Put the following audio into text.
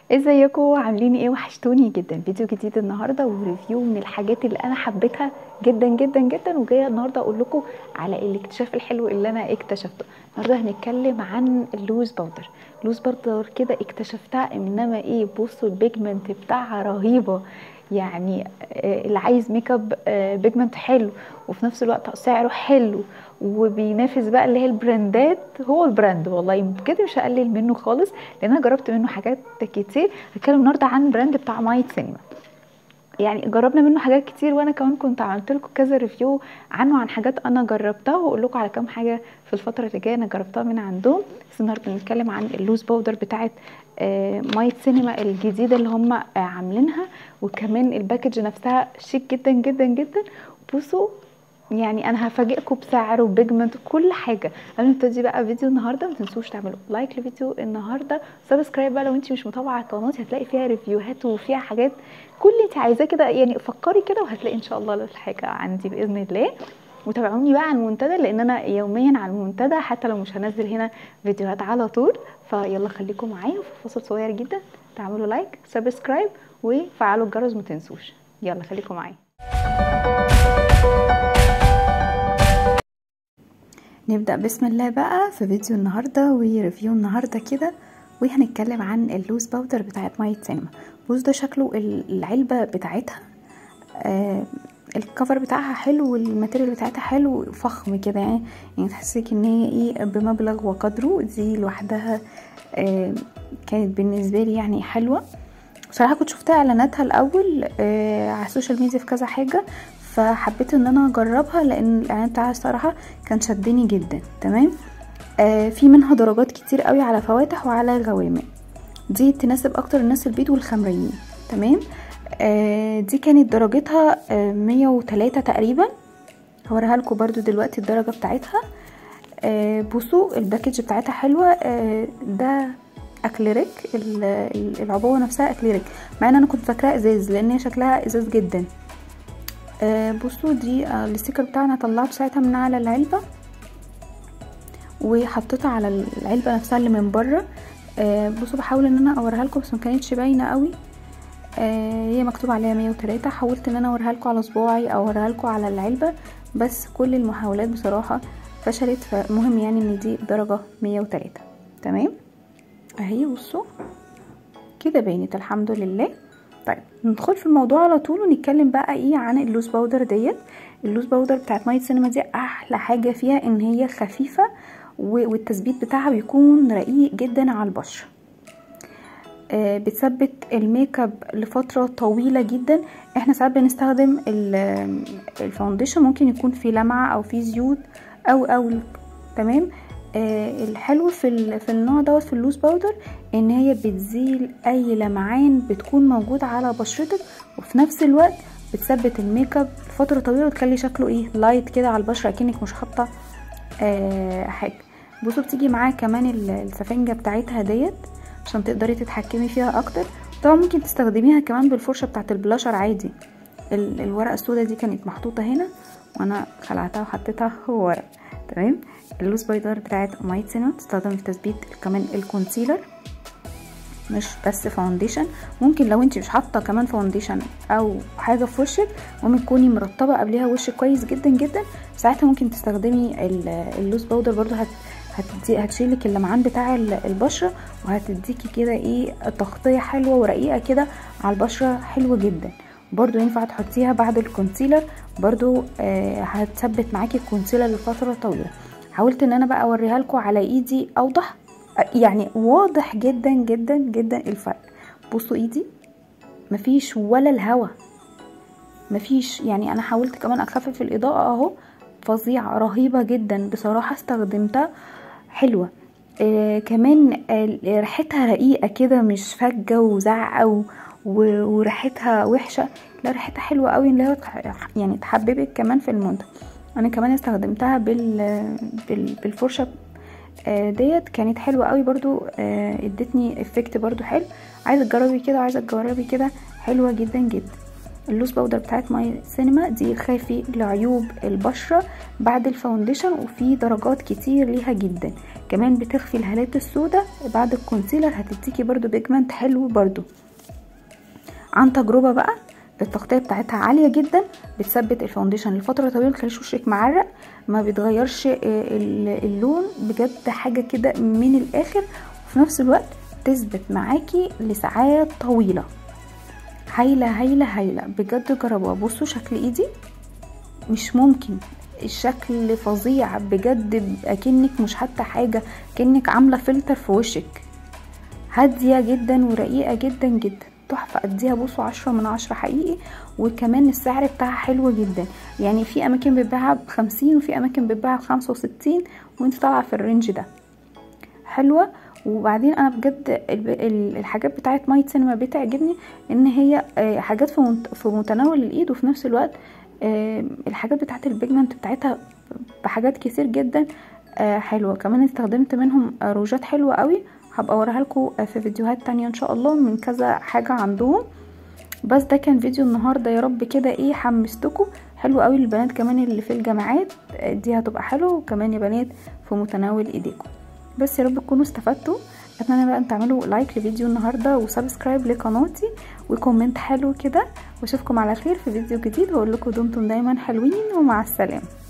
ازيكم عاملين ايه وحشتوني جدا فيديو جديد النهارده وريفيو من الحاجات اللي انا حبيتها جدا جدا جدا وجايه النهارده اقول لكم على الاكتشاف الحلو اللي انا اكتشفته النهارده هنتكلم عن اللوز باودر اللوز باودر كده اكتشفتها انما ايه بصوا البيجمنت بتاعها رهيبه يعني آه، اللي عايز ميك اب آه، بيجمنت حلو وفي نفس الوقت سعره حلو وبينافس بقى اللي هي البراندات هو البراند والله بجد مش هقلل منه خالص لان انا جربت منه حاجات كتير هتكلم النهارده عن براند بتاع مايت سينما يعني جربنا منه حاجات كتير وانا كمان كنت عملت لكم كذا ريفيو عنه عن حاجات انا جربتها واقول لكم على كام حاجه في الفتره اللي جايه انا جربتها من عندهم بس النهارده بنتكلم عن اللوز باودر بتاعه آه، مايت سينما الجديده اللي هم آه، عاملينها وكمان الباكج نفسها شيك جدا جدا جدا بصوا يعني انا هفاجئكم بسعر وبيجمنت كل حاجه قبل ما نبتدي بقى فيديو النهارده ما تنسوش تعملوا لايك لفيديو النهارده سبسكرايب بقى لو انت مش متابعه قناتي هتلاقي فيها ريفيوهات وفيها حاجات كل اللي انت عايزاه كده يعني فكري كده وهتلاقي ان شاء الله الحاجه عندي باذن الله وتابعوني بقى على المنتدى لان انا يوميا على المنتدى حتى لو مش هنزل هنا فيديوهات على طول فيلا خليكم معايا في فاصل صغير جدا تعملوا لايك سبسكرايب وفعلوا الجرس ما تنسوش يلا خليكم معايا نبدأ بسم الله بقى في فيديو النهاردة وريفيو النهاردة كده وهنتكلم عن اللوز باودر بتاعت مايت سينما بص ده شكله العلبة بتاعتها آه الكفر بتاعها حلو والماتيريال بتاعتها حلو فخم كده يعني يعني تحسيك ان هي ايه بمبلغ وقدره دي لوحدها آه كانت بالنسبة لي يعني حلوة بصراحة كنت شفتها اعلاناتها الاول آه على السوشيال ميديا في كذا حاجة فحبيت ان انا اجربها لان الاعلان بتاعها الصراحه كان شدني جدا تمام آه في منها درجات كتير قوي على فواتح وعلى غوامق دي تناسب اكتر الناس البيض والخمريين تمام آه دي كانت درجتها آه 103 تقريبا هوريها لكم برضو دلوقتي الدرجه بتاعتها آه بصوا الباكج بتاعتها حلوه آه ده اكليريك العبوه نفسها اكليريك مع ان انا كنت فاكراها ازاز لان هي شكلها ازاز جدا آه بصوا دي آه الستيكر بتاعنا طلعته ساعتها من على العلبة وحطيتها على العلبة نفسها اللي من بره آه بصوا بحاول ان انا اوريها لكم بس ما كانتش باينه قوي آه هي مكتوب عليها 103 حاولت ان انا اوريها لكم على صباعي او اوريها لكم على العلبة بس كل المحاولات بصراحة فشلت فمهم يعني ان دي درجة 103 تمام اهي بصوا كده بينت الحمد لله طيب ندخل في الموضوع على طول ونتكلم بقى ايه عن اللوز باودر ديت اللوز باودر بتاعت مايت سينما دي احلى حاجه فيها ان هي خفيفه والتثبيت بتاعها بيكون رقيق جدا على البشره آه بتثبت الميك اب لفتره طويله جدا احنا ساعات بنستخدم الفاونديشن ممكن يكون في لمعه او في زيوت او او تمام آه الحلو في في النوع دوت في اللوز باودر ان هي بتزيل اي لمعان بتكون موجودة على بشرتك وفي نفس الوقت بتثبت الميك اب لفتره طويله وتخلي شكله ايه لايت كده على البشره اكنك مش حاطه آه حاجه بصوا بتيجي معاها كمان السفنجه بتاعتها ديت عشان تقدري تتحكمي فيها اكتر طبعا ممكن تستخدميها كمان بالفرشه بتاعت البلاشر عادي الورقه السوداء دي كانت محطوطه هنا وانا خلعتها وحطيتها ورا تمام اللوز بايدر بتاعت مايت سينما تستخدم في تثبيت كمان الكونسيلر مش بس فاونديشن ممكن لو انت مش حاطه كمان فاونديشن او حاجه في وشك ممكن تكوني مرطبه قبلها وشك كويس جدا جدا ساعتها ممكن تستخدمي اللوز باودر برضو هت هتدي هتشيلك اللمعان بتاع البشره وهتديكي كده ايه تغطيه حلوه ورقيقه كده على البشره حلوه جدا برضو ينفع تحطيها بعد الكونسيلر برضو آه هتثبت معاكي الكونسيلر لفتره طويله حاولت ان انا بقى اوريها لكم على ايدي اوضح يعني واضح جدا جدا جدا الفرق بصوا ايدي مفيش ولا الهوا مفيش يعني انا حاولت كمان اخفف الاضاءة اهو فظيعة رهيبة جدا بصراحة استخدمتها حلوة آه كمان آه ريحتها رقيقة كده مش فجة وزعقة وريحتها وحشة لا ريحتها حلوة قوي اللي هي يعني تحببك كمان في المنتج انا كمان استخدمتها بال, بال... بالفرشة ديت كانت حلوه قوي برضو ادتني افكت برضو حلو عايزه تجربي كده وعايزه تجربي كده حلوه جدا جدا اللوز باودر بتاعت ماي سينما دي خافي لعيوب البشره بعد الفاونديشن وفي درجات كتير ليها جدا كمان بتخفي الهالات السوداء بعد الكونسيلر هتديكي برضو بيجمنت حلو برضو عن تجربه بقى التغطيه بتاعتها عاليه جدا بتثبت الفاونديشن لفتره طويله متخليش وشك معرق ما بيتغيرش اللون بجد حاجه كده من الاخر وفي نفس الوقت تثبت معاكي لساعات طويله هايله هايله هايله بجد جربوها بصوا شكل ايدي مش ممكن الشكل فظيع بجد اكنك مش حتى حاجه كانك عامله فلتر في وشك هاديه جدا ورقيقه جدا جدا تحفه اديها بصوا عشرة من عشرة حقيقي وكمان السعر بتاعها حلو جدا يعني في اماكن بتباعها بخمسين وفي اماكن بتباعها بخمسة وستين وانت طالعه في الرينج ده حلوه وبعدين انا بجد الحاجات بتاعت مايت سينما بتعجبني ان هي حاجات في متناول الايد وفي نفس الوقت الحاجات بتاعت البيجمنت بتاعتها بحاجات كتير جدا حلوه كمان استخدمت منهم روجات حلوه قوي هبقى اوريها لكم في فيديوهات تانية ان شاء الله من كذا حاجه عندهم بس ده كان فيديو النهارده يا رب كده ايه حمستكم حلو قوي للبنات كمان اللي في الجامعات دي هتبقى حلوه وكمان يا بنات في متناول ايديكم بس يا رب تكونوا استفدتوا اتمنى بقى ان تعملوا لايك لفيديو النهارده وسبسكرايب لقناتي وكومنت حلو كده واشوفكم على خير في فيديو جديد واقول لكم دمتم دايما حلوين ومع السلامه